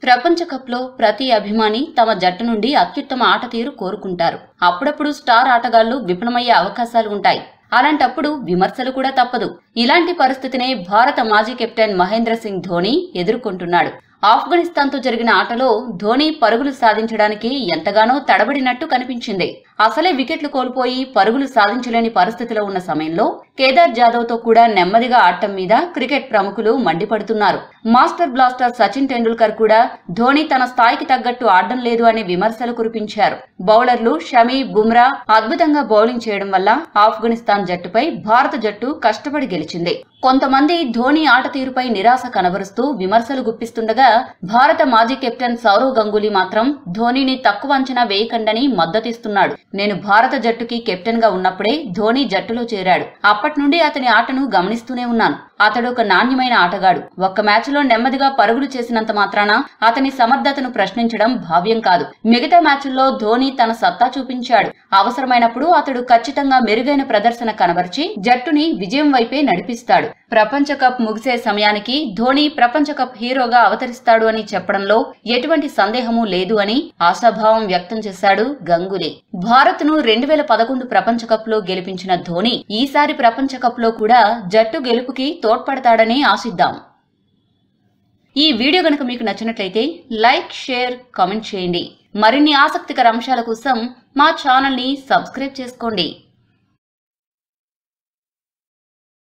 ప్రపంచ కప్లో ప్రతి అభిమాని తమ జట్టు నుండి అత్యుత్తమ ఆట తీరు కోరుకుంటారు అప్పుడప్పుడు స్టార్ ఆటగాళ్లు విఫలమయ్యే అవకాశాలు ఉంటాయి అలాంటప్పుడు విమర్శలు కూడా తప్పదు ఇలాంటి పరిస్థితినే భారత మాజీ కెప్టెన్ మహేంద్ర సింగ్ ధోని ఎదుర్కొంటున్నాడు ఆఫ్ఘనిస్తాన్తో జరిగిన ఆటలో ధోని పరుగులు సాధించడానికి ఎంతగానో తడబడినట్టు కనిపించింది అసలే వికెట్లు కోల్పోయి పరుగులు సాధించలేని పరిస్థితిలో ఉన్న సమయంలో కేదార్ జాదవ్ తో కూడా నెమ్మదిగా ఆడటం మీద క్రికెట్ ప్రముఖులు మండిపడుతున్నారు మాస్టర్ బ్లాస్టర్ సచిన్ టెండూల్కర్ కూడా ధోని తన స్థాయికి తగ్గట్టు ఆడడం లేదు అనే విమర్శలు కురిపించారు బౌలర్లు షమీ బుమ్రా అద్భుతంగా బౌలింగ్ చేయడం వల్ల ఆఫ్ఘనిస్తాన్ జట్టుపై భారత జట్టు కష్టపడి గెలిచింది కొంతమంది ధోని ఆట తీరుపై నిరాశ కనబరుస్తూ విమర్శలు గుప్పిస్తుండగా భారత మాజీ కెప్టెన్ సౌరవ్ గంగూలీ మాత్రం ధోనీని తక్కువ అంచనా వేయకండని మద్దతిస్తున్నాడు నేను భారత జట్టుకి కెప్టెన్ గా ఉన్నప్పుడే ధోని జట్టులో చేరాడు అప్పటి నుండి అతని ఆటను గమనిస్తూనే ఉన్నాను అతడు ఒక నాణ్యమైన ఆటగాడు ఒక్క మ్యాచ్ లో నెమ్మదిగా పరుగులు చేసినంత మాత్రాన అతని సమర్థతను ప్రశ్నించడం భావ్యం కాదు మిగతా మ్యాచ్ల్లో ధోని తన సత్తా చూపించాడు అవసరమైనప్పుడు అతడు ఖచ్చితంగా మెరుగైన ప్రదర్శన కనబరిచి జట్టుని విజయం వైపే నడిపిస్తాడు ప్రపంచ కప్ ముగిసే సమయానికి ధోని ప్రపంచ కప్ హీరోగా అవతరిస్తాడు అని చెప్పడంలో ఎటువంటి సందేహమూ లేదు అని ఆశాభావం వ్యక్తం చేశాడు గంగులీ భారత్ ను రెండు వేల పదకొండు ప్రపంచ కప్ లో గెలిపించిన ధోని ఈసారి ప్రపంచ కప్ లో కూడా జట్టు గెలుపుకి తోడ్పడతాడని ఆశిద్దాం ఈ వీడియో గనుక మీకు నచ్చినట్లయితే లైక్ షేర్ కామెంట్ చేయండి మరిన్ని ఆసక్తికర అంశాల కోసం మా ఛానల్ ని సబ్స్క్రైబ్ చేసుకోండి